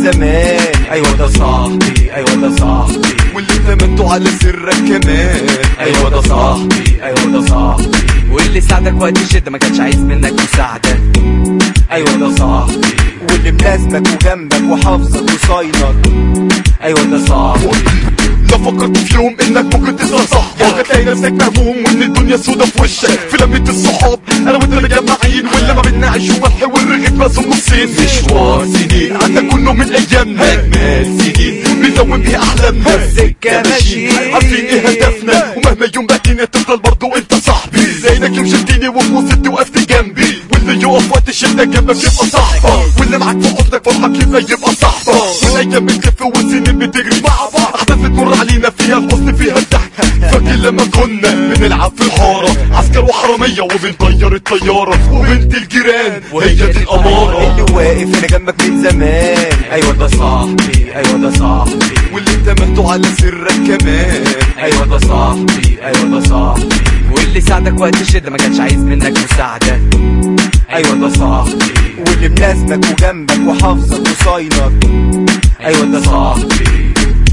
زمان ايوه ده صاحبي ايوه ده صاحبي واللي اتمنته على سرك كمان ايوه ده صاحبي ايوه ده صاحبي واللي ساعدك وقت الشدة ما كانش عايز منك مساعدة ايوه ده صاحبي واللي ملازمك وجنبك وحافظك وصاينك ايوه ده صاحبي لا فكرت في يوم انك ممكن تسرق صاحبك هتلاقي نفسك مهموم وان الدنيا سودا في وشك في لمة الصحاب انا وانت مجمعين واللي ما بينا عيش وملح والرغيف بس نصين مشوار سنين عندك كله من ايامنا اجمل سنين بنزود بيها احلامنا السكة ماشيين. عارفين ايه هدفنا ومهما يوم بقينا تفضل برضه انت صاحبي زينك يوم شلتني وفي وسطي وقفت جنبي واللي يقف وقت الشدة جنبك يبقى صاحبك واللي معاك في حضنك فرحك يبقى يبقى صاحبك والايام بتلف والسنين بتجري مع بعض احداث بتمر علينا فيها الحزن فيها الضحك فاكر لما كنا بنلعب في الحارة عسكر وحرامية وبنطير الطيارة وبنت الجيران وهي دي الأمارة اللي واقف هنا جنبك من زمان ايوه ده صاحبي ايوه ده صاحبي واللي اتمنته على سرك كمان ايوه ده صاحبي ايوه ده صاحبي واللي ساعدك وقت الشدة ما كانش عايز منك مساعدة ايوه ده صاحبي واللي ملازمك وجنبك وحافظك وصاينك ايوه ده صاحبي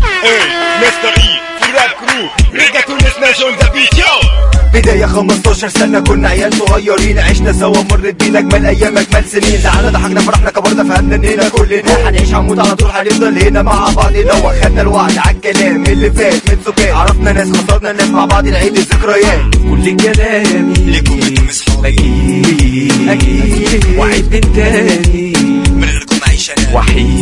مستر اي في راب كرو رجعت ونسنا جون ذا بيت يو بداية 15 سنة كنا عيال صغيرين عشنا سوا مرت بينا اجمل ايام اجمل سنين زعلنا ضحكنا فرحنا كبرنا فهمنا اننا كلنا هنعيش هنموت على طول هنفضل هنا مع بعضنا واخدنا الوعد على الكلام اللي فات من سكات عرفنا ناس خسرنا ناس مع بعض نعيد الذكريات كل كلامي ليكم انتم اصحابي اكيد اكيد وعيد من تاني من غيركم عايش انا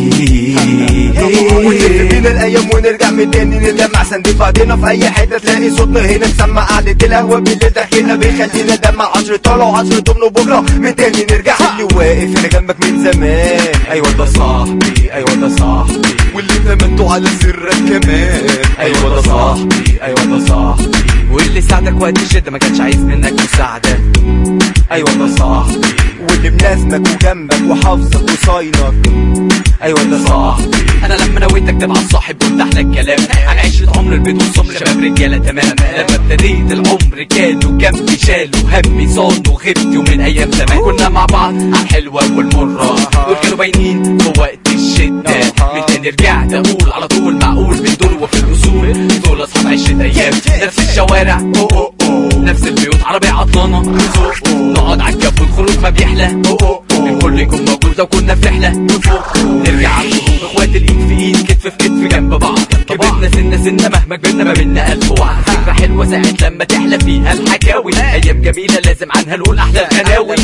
وحيد ونلف بينا الايام ونرجع من تاني نتجمع سندين بعضنا في اي حته تلاقي صوتنا هنا مسمع قعدة القهوه بالليل داخلنا بيخلينا دمع عشر طالع وعشر ضمن بكره من تاني نرجع اللي واقف هنا جنبك من زمان ايوه ده صاحبي ايوه ده صاحبي واللي اتمنته على سرك كمان ايوه ده صاحبي ايوه ده صاحبي واللي ساعدك وقت الشده ما كانش عايز منك مساعده ايوه ده صاحبي واللي ملازمك وجنبك وحافظك وصاينك ايوه ده صاحبي انا لما نويتك تبقى الصاحب وفتح لك كلام عن عشرة عمر البيض والصبر شباب رجاله تمام لما ابتديت العمر كانوا جنبي شالوا همي صانوا غبتي ومن ايام زمان كنا مع بعض على الحلوه والمره دول كانوا باينين في وقت الشده من تاني رجعت اقول على طول معقول من دول وفي الاصول دول اصحاب عشرة ايام نفس الشوارع أوه أوه أوه. نفس البيوت عربية عطلانة فوق نقعد على الكف والخروج ما بيحلى أوه أوه أوه. الكل يكون موجود لو كنا في رحلة فوق نرجع على الخروج اخوات الايد في ايد كتف في كتف جنب بعض كبرنا سنة سنة مهما كبرنا ما بينا ألف وعد فكرة حلوة ساعة لما تحلى فيها الحكاوي أيام جميلة لازم عنها نقول أحلى الغناوي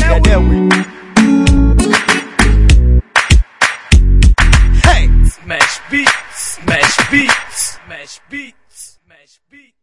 Hey! Smash beats, smash beats, smash beats, smash beats.